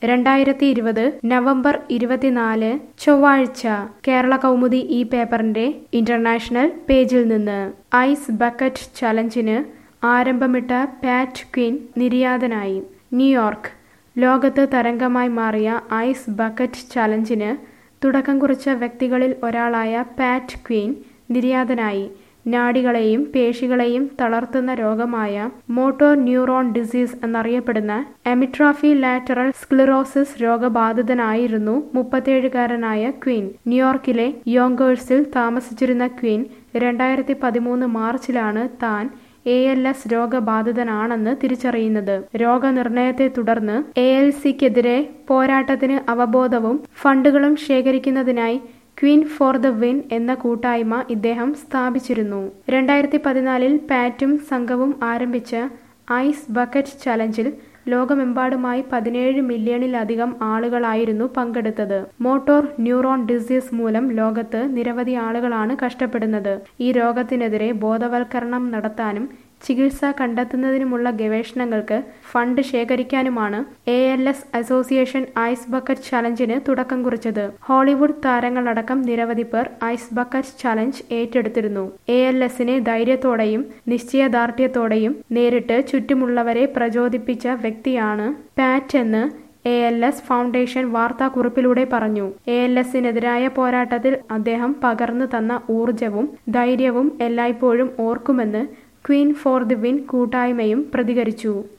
രണ്ടായിരത്തി ഇരുപത് നവംബർ ഇരുപത്തിനാല് ചൊവ്വാഴ്ച കേരള കൗമുദി ഈ പേപ്പറിന്റെ ഇന്റർനാഷണൽ പേജിൽ നിന്ന് ഐസ് ബക്കറ്റ് ചലഞ്ചിന് ആരംഭമിട്ട പാറ്റ് ക്വീൻ നിര്യാതനായി ന്യൂയോർക്ക് ലോകത്ത് തരംഗമായി മാറിയ ഐസ് ബക്കറ്റ് ചലഞ്ചിന് തുടക്കം കുറിച്ച വ്യക്തികളിൽ ഒരാളായ പാറ്റ് ക്വീൻ നിര്യാതനായി നാഡികളെയും പേശികളെയും തളർത്തുന്ന രോഗമായ മോട്ടോർ ന്യൂറോൺ ഡിസീസ് എന്നറിയപ്പെടുന്ന എമിട്രോഫി ലാറ്ററൽ സ്ക്ലിറോസിസ് രോഗബാധിതനായിരുന്നു മുപ്പത്തിയേഴുകാരനായ ക്വീൻ ന്യൂയോർക്കിലെ യോങ്കേഴ്സിൽ താമസിച്ചിരുന്ന ക്വീൻ രണ്ടായിരത്തി പതിമൂന്ന് മാർച്ചിലാണ് താൻ എ എൽ എസ് രോഗബാധിതനാണെന്ന് തിരിച്ചറിയുന്നത് രോഗനിർണയത്തെ തുടർന്ന് എ എൽ സിക്കെതിരെ പോരാട്ടത്തിന് അവബോധവും ഫണ്ടുകളും ശേഖരിക്കുന്നതിനായി ക്വീൻ ഫോർ ദ വിൻ എന്ന കൂട്ടായ്മ ഇദ്ദേഹം സ്ഥാപിച്ചിരുന്നു രണ്ടായിരത്തി പതിനാലിൽ പാറ്റും സംഘവും ആരംഭിച്ച ഐസ് ബക്കറ്റ് ചലഞ്ചിൽ ലോകമെമ്പാടുമായി പതിനേഴ് മില്യണിലധികം ആളുകളായിരുന്നു പങ്കെടുത്തത് മോട്ടോർ ന്യൂറോൺ ഡിസീസ് മൂലം ലോകത്ത് നിരവധി ആളുകളാണ് കഷ്ടപ്പെടുന്നത് ഈ രോഗത്തിനെതിരെ ബോധവൽക്കരണം നടത്താനും ചികിത്സ കണ്ടെത്തുന്നതിനുമുള്ള ഗവേഷണങ്ങൾക്ക് ഫണ്ട് ശേഖരിക്കാനുമാണ് A L S association ice bucket ചലഞ്ചിന് തുടക്കം കുറിച്ചത് ഹോളിവുഡ് താരങ്ങളടക്കം നിരവധി പേർ ഐസ് ബക്കറ്റ് ചലഞ്ച് ഏറ്റെടുത്തിരുന്നു എ എൽ എസിനെ ധൈര്യത്തോടെയും നിശ്ചയദാർഢ്യത്തോടെയും നേരിട്ട് ചുറ്റുമുള്ളവരെ പ്രചോദിപ്പിച്ച വ്യക്തിയാണ് പാറ്റ് എന്ന് എ എൽ എസ് ഫൗണ്ടേഷൻ വാർത്താക്കുറിപ്പിലൂടെ പറഞ്ഞു എ എൽ എസിനെതിരായ പോരാട്ടത്തിൽ അദ്ദേഹം പകർന്നു തന്ന ഊർജവും ധൈര്യവും എല്ലായ്പ്പോഴും ഓർക്കുമെന്ന് ക്വീൻ ഫോർ ദി വിൻ കൂട്ടായ്മയും പ്രതികരിച്ചു